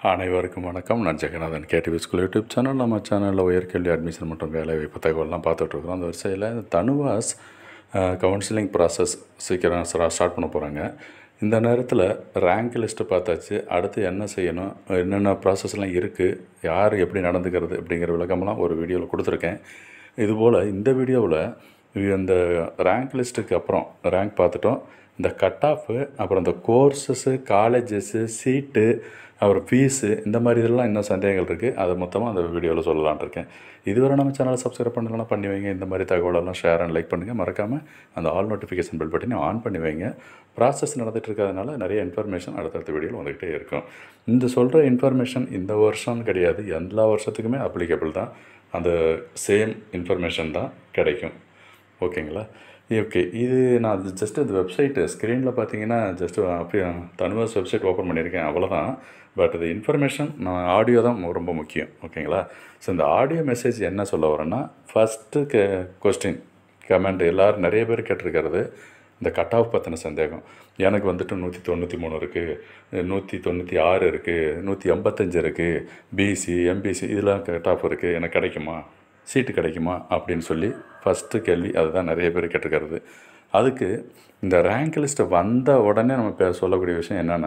அனைவருக்கும் வணக்கம் நான் Jaganathan KTV school YouTube channel நம்ம சேனலில் உயர்கல்வி அட்மிஷன் மற்றும் வேலைவாய்ப்பு தகவல்லாம் பார்த்துட்ருக்குறோம் அந்த வரிசையில் தனுவாஸ் கவுன்சிலிங் ப்ராசஸ் சீக்கிரம் ஸ்டார்ட் பண்ண போகிறாங்க இந்த நேரத்தில் ரேங்க் லிஸ்ட்டு பார்த்தாச்சு அடுத்து என்ன செய்யணும் என்னென்ன ப்ராசஸ்லாம் இருக்குது யார் எப்படி நடந்துக்கிறது அப்படிங்கிற விளக்கமெல்லாம் ஒரு வீடியோவில் கொடுத்துருக்கேன் இதுபோல் இந்த வீடியோவில் இந்த ரேங்க் லிஸ்ட்டுக்கு அப்புறம் ரேங்க் பார்த்துட்டோம் இந்த கட் ஆஃபு அப்புறம் இந்த கோர்சஸ்ஸு காலேஜஸ்ஸு சீட்டு அப்புறம் ஃபீஸு இந்த மாதிரி இதெல்லாம் இன்னும் சந்தேகங்கள் இருக்குது அதை மொத்தமாக அந்த வீடியோவில் சொல்லலாம்னு இருக்கேன் இதுவரை நம்ம சேனலை சப்ஸ்கிரைப் பண்ணலாம் பண்ணி வைங்க இந்த மாதிரி தகவலெல்லாம் ஷேர் அண்ட் லைக் பண்ணுங்கள் மறக்காமல் அந்த ஆல் நோட்டிஃபிகேஷன் பில் பட்டனை ஆன் பண்ணி வைங்க ப்ராசஸ் நடந்துட்டு இருக்கிறதுனால நிறைய இன்ஃபர்மேஷன் அடுத்தடுத்த வீடியோவில் வந்துக்கிட்டே இருக்கும் இந்த சொல்கிற இன்ஃபர்மேஷன் இந்த வருஷம்னு கிடையாது எல்லா வருஷத்துக்குமே அப்ளிகபிள் தான் அந்த சேம் இன்ஃபர்மேஷன் தான் கிடைக்கும் ஓகேங்களா ஓகே இது நான் ஜஸ்ட் இந்த வெப்சைட்டு ஸ்க்ரீனில் பார்த்தீங்கன்னா ஜஸ்ட் அப்படியே தனுவாஸ் வெப்சைட் ஓப்பன் பண்ணியிருக்கேன் அவ்வளோதான் பட் இது இன்ஃபர்மேஷன் நான் ஆடியோ தான் ரொம்ப முக்கியம் ஓகேங்களா ஸோ இந்த ஆடியோ மெசேஜ் என்ன சொல்ல வரேன்னா ஃபஸ்ட்டு கே கொஸ்டின் கமெண்ட் எல்லோரும் நிறைய பேர் கேட்டிருக்கிறது இந்த கட் ஆஃப் பற்றின சந்தேகம் எனக்கு வந்துட்டு நூற்றி தொண்ணூற்றி மூணு இருக்குது நூற்றி தொண்ணூற்றி ஆறு இருக்குது நூற்றி எண்பத்தஞ்சு இருக்குது பிசி எம்பிசி இதெல்லாம் கட் ஆஃப் இருக்குது எனக்கு கிடைக்குமா சீட்டு கிடைக்குமா அப்படின்னு சொல்லி ஃபஸ்ட்டு கேள்வி அதுதான் நிறைய பேர் கேட்டிருக்கிறது அதுக்கு இந்த ரேங்க் லிஸ்ட்டு வந்த உடனே நம்ம இப்போ சொல்லக்கூடிய விஷயம் என்னென்னா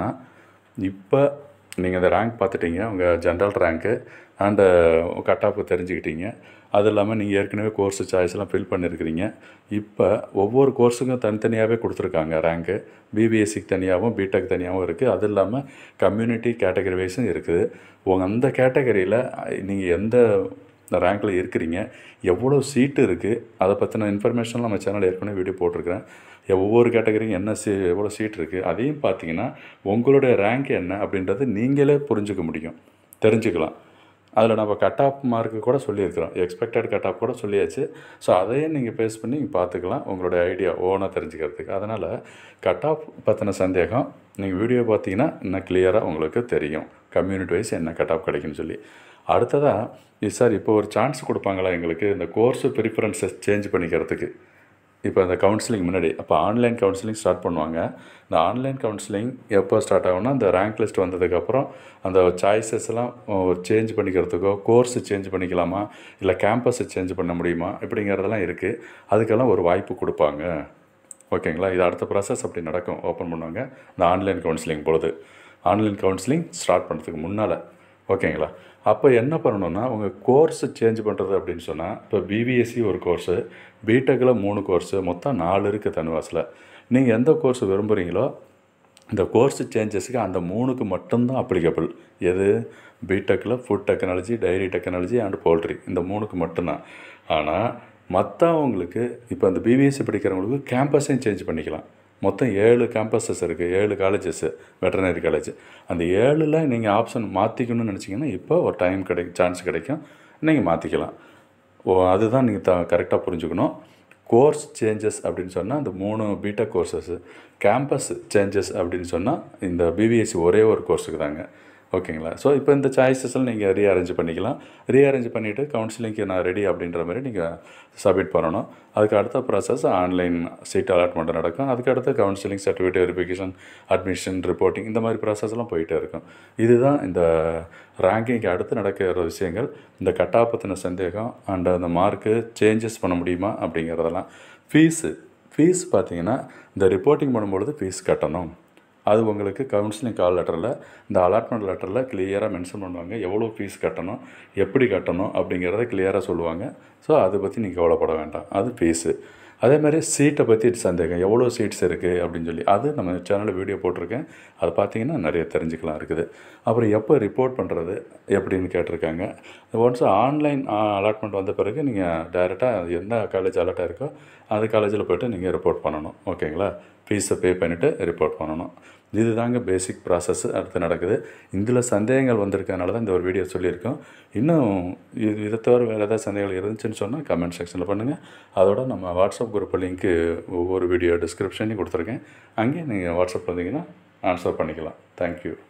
இப்போ நீங்கள் இந்த ரேங்க் பார்த்துட்டீங்க உங்கள் general rank and cut off தெரிஞ்சுக்கிட்டீங்க அது இல்லாமல் நீங்கள் ஏற்கனவே கோர்ஸு சாய்ஸ்லாம் ஃபில் பண்ணியிருக்கிறீங்க இப்போ ஒவ்வொரு கோர்ஸுக்கும் தனித்தனியாகவே கொடுத்துருக்காங்க ரேங்க்கு பிபிஎஸ்சிக்கு தனியாகவும் பிடெக் தனியாகவும் இருக்குது அது இல்லாமல் கம்யூனிட்டி கேட்டகரி வைஸும் இருக்குது உங்கள் அந்த கேட்டகரியில் நீங்கள் எந்த ரேங்க்கில் இருக்கிறீங்க எவ்வளோ சீட்டு இருக்குது அதை பற்றின இன்ஃபர்மேஷன் நம்ம சேனல் ஏற்கனவே வீடியோ போட்டிருக்கிறேன் ஒவ்வொரு கேட்டகரியும் என்ன சீ எவ்வளோ சீட் இருக்குது அதையும் பார்த்தீங்கன்னா உங்களுடைய ரேங்க் என்ன அப்படின்றது நீங்களே புரிஞ்சுக்க முடியும் தெரிஞ்சுக்கலாம் அதில் நம்ம கட் ஆஃப் மார்க்கு கூட சொல்லியிருக்கிறோம் எக்ஸ்பெக்டட் கட் ஆஃப் கூட சொல்லியாச்சு ஸோ அதையும் நீங்கள் பேஸ் பண்ணி நீங்கள் பார்த்துக்கலாம் உங்களுடைய ஐடியா ஓனாக தெரிஞ்சுக்கிறதுக்கு அதனால் கட் ஆஃப் பற்றின சந்தேகம் நீங்கள் வீடியோ பார்த்தீங்கன்னா இன்னும் கிளியராக உங்களுக்கு தெரியும் கம்யூனிட்டி வைஸ் என்ன கட் ஆஃப் கிடைக்குன்னு சொல்லி அடுத்ததாக இது சார் இப்போ ஒரு சான்ஸ் கொடுப்பாங்களா எங்களுக்கு இந்த கோர்ஸு ப்ரிஃபரன்ஸை சேஞ்ச் பண்ணிக்கிறதுக்கு இப்போ அந்த கவுன்சிலிங் முன்னாடி அப்போ ஆன்லைன் கவுன்சிலிங் ஸ்டார்ட் பண்ணுவாங்க இந்த ஆன்லைன் கவுன்சிலிங் எப்போ ஸ்டார்ட் ஆகும்னா இந்த ரேங்க் லிஸ்ட் வந்ததுக்கப்புறம் அந்த சாய்ஸஸ்லாம் சேஞ்ச் பண்ணிக்கிறதுக்கோ கோர்ஸு சேஞ்ச் பண்ணிக்கலாமா இல்லை கேம்பஸை சேஞ்ச் பண்ண முடியுமா இப்படிங்கிறதெல்லாம் இருக்குது அதுக்கெல்லாம் ஒரு வாய்ப்பு கொடுப்பாங்க ஓகேங்களா இது அடுத்த ப்ராசஸ் அப்படி நடக்கும் ஓப்பன் பண்ணுவாங்க இந்த ஆன்லைன் கவுன்சிலிங் பொழுது ஆன்லைன் கவுன்சிலிங் ஸ்டார்ட் பண்ணுறதுக்கு முன்னால் ஓகேங்களா அப்போ என்ன பண்ணணும்னா உங்கள் கோர்ஸு சேஞ்ச் பண்ணுறது அப்படின்னு சொன்னால் இப்போ பிபிஎஸ்சி ஒரு கோர்ஸு பிடெக்கில் மூணு கோர்ஸு மொத்தம் நாலு இருக்குது தனுவாஸில் நீங்கள் எந்த கோர்ஸ் விரும்புகிறீங்களோ இந்த கோர்ஸ் சேஞ்சஸுக்கு அந்த மூணுக்கு மட்டும்தான் அப்ளிகபிள் எது பிடெக்கில் food technology dairy technology and poultry இந்த மூணுக்கு மட்டும்தான் ஆனால் மற்றவங்களுக்கு இப்போ அந்த பிபிஎஸ்சி படிக்கிறவங்களுக்கு கேம்பஸையும் சேஞ்ச் பண்ணிக்கலாம் மொத்தம் ஏழு கேம்பஸஸ் இருக்குது ஏழு காலேஜஸ்ஸு வெட்டனரி காலேஜ் அந்த ஏழில் நீங்கள் ஆப்ஷன் மாற்றிக்கணும்னு நினச்சிங்கன்னா இப்போ ஒரு டைம் கிடை சான்ஸ் கிடைக்கும் நீங்கள் மாற்றிக்கலாம் ஓ அதுதான் நீங்கள் த கரெக்டாக புரிஞ்சுக்கணும் கோர்ஸ் சேஞ்சஸ் அப்படின்னு சொன்னால் இந்த மூணு பிடெக் கோர்சஸ்ஸு கேம்பஸ் சேஞ்சஸ் அப்படின்னு சொன்னால் இந்த பிபிஎஸ்சி ஒரே ஒரு கோர்ஸுக்கு தாங்க ஓகேங்களா ஸோ இப்போ இந்த சாய்ஸஸ்லாம் நீங்கள் ரீஅரேஞ்ச் பண்ணிக்கலாம் ரீஅரேஞ்ச் பண்ணிவிட்டு கவுன்சிலிங்க்கு நான் ரெடி அப்படின்ற மாதிரி நீங்கள் சப்மிட் பண்ணணும் அதுக்கு அடுத்த ப்ராசஸ் ஆன்லைன் சீட் அலாட்மெண்ட் நடக்கும் அதுக்கு அடுத்து counselling certificate verification admission reporting இந்த மாதிரி ப்ராசஸ்லாம் போயிட்டே இருக்கும் இதுதான் இந்த ரேங்கிங்க்கு அடுத்து நடக்கிற விஷயங்கள் இந்த கட்டா பற்றின சந்தேகம் அண்ட் அந்த மார்க்கு சேஞ்சஸ் பண்ண முடியுமா அப்படிங்கிறதெல்லாம் ஃபீஸு ஃபீஸ் பார்த்தீங்கன்னா இந்த ரிப்போர்ட்டிங் பண்ணும்பொழுது ஃபீஸ் கட்டணும் அது உங்களுக்கு கவுன்சிலிங் கால் லெட்டரில் இந்த அலாட்மெண்ட் லெட்டரில் கிளியராக மென்ஷன் பண்ணுவாங்க எவ்வளோ ஃபீஸ் கட்டணும் எப்படி கட்டணும் அப்படிங்கிறத கிளியராக சொல்லுவாங்க ஸோ அதை பற்றி நீங்கள் கவலைப்பட வேண்டாம் அது ஃபீஸு அதே மாதிரி சீட்டை பற்றி சந்தேகம் எவ்வளோ சீட்ஸ் இருக்குது அப்படின்னு சொல்லி அது நம்ம சேனலில் வீடியோ போட்டிருக்கேன் அதை பார்த்தீங்கன்னா நிறைய தெரிஞ்சுக்கலாம் இருக்குது அப்புறம் எப்போ ரிப்போர்ட் பண்ணுறது எப்படின்னு கேட்டிருக்காங்க ஒன்ஸ் ஆன்லைன் அலாட்மெண்ட் வந்த பிறகு நீங்கள் டைரெக்டாக எந்த காலேஜ் அலாட்டாக இருக்கோ அந்த காலேஜில் போய்ட்டு நீங்கள் ரிப்போர்ட் பண்ணணும் ஓகேங்களா ஃபீஸை பே பண்ணிவிட்டு ரிப்போர்ட் பண்ணணும் இது தாங்க பேசிக் ப்ராசஸ் அடுத்து நடக்குது இதில் சந்தேகங்கள் வந்திருக்கனால தான் இந்த ஒரு வீடியோ சொல்லியிருக்கோம் இன்னும் இது இதை தவிர வேறு ஏதாவது சந்தேகங்கள் இருந்துச்சுன்னு சொன்னால் கமெண்ட் செக்ஷனில் பண்ணுங்கள் அதோட நம்ம வாட்ஸ்அப் குரூப் லிங்க்கு ஒவ்வொரு வீடியோ டிஸ்கிரிப்ஷன்லையும் கொடுத்துருக்கேன் அங்கேயும் நீங்கள் வாட்ஸ்அப் வந்தீங்கன்னா ஆன்சர் பண்ணிக்கலாம் தேங்க்யூ